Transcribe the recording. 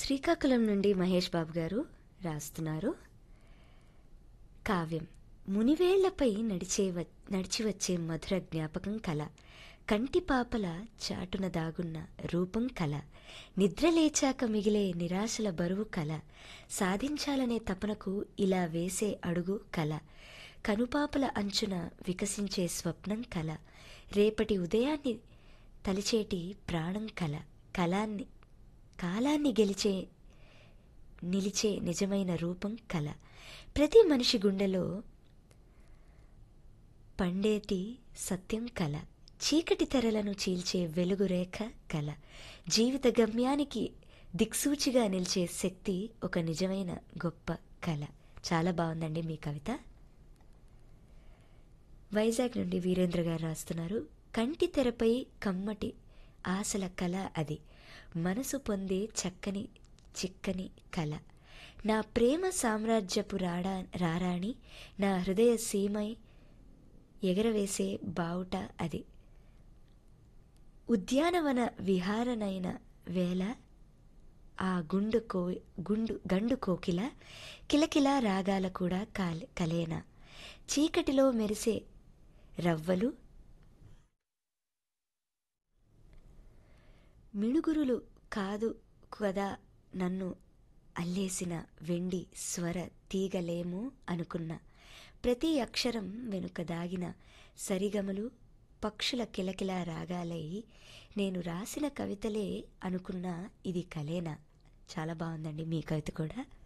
శ్రీకాకుళం నుండి మహేష్ బాబు గారు రాస్తున్నారు కావ్యం మునివేళ్లపై నడిచే వ- నడిచి వచ్చే మధుర జ్ఞాపకం కల కంటి పాపల చాటున దాగున్న రూపం కల నిద్ర లేచాక మిగిలే నిరాశల బరువు కల సాధించాలనే తపనకు ఇలా వేసే అడుగు కల కనుపాపల అంచున వికసించే స్వప్నం కల రేపటి ఉదయాన్ని తలిచేటి ప్రాణం కల కళాన్ని కాలాన్ని గెలిచే నిలిచే నిజమైన రూపం కల ప్రతి మనిషి గుండెలో పండేటి సత్యం కల చీకటి తెరలను చీల్చే వెలుగు రేఖ కల జీవిత గమ్యానికి దిక్సూచిగా నిలిచే శక్తి ఒక నిజమైన గొప్ప కళ చాలా బాగుందండి మీ కవిత వైజాగ్ నుండి వీరేంద్ర గారు రాస్తున్నారు కంటి తెరపై కమ్మటి ఆశల కళ అది మనసు పొందే చక్కని చిక్కని కళ నా ప్రేమ సామ్రాజ్యపు రాడా రారాణి నా హృదయ సీమై ఎగరవేసే బావుట అది ఉద్యానవన విహారనైన వేళ ఆ గుండు కో గుండు గండు కోకిల కిలకిల రాగాల కూడా కాలే కలేనా చీకటిలో మెరిసే రవ్వలు మిణుగురులు కాదు కదా నన్ను అల్లేసిన వెండి స్వర తీగలేమో అనుకున్న ప్రతి అక్షరం వెనుక దాగిన సరిగమలు పక్షుల కిలకిల రాగాలై నేను రాసిన కవితలే అనుకున్న ఇది కలేనా చాలా బాగుందండి మీ కవిత కూడా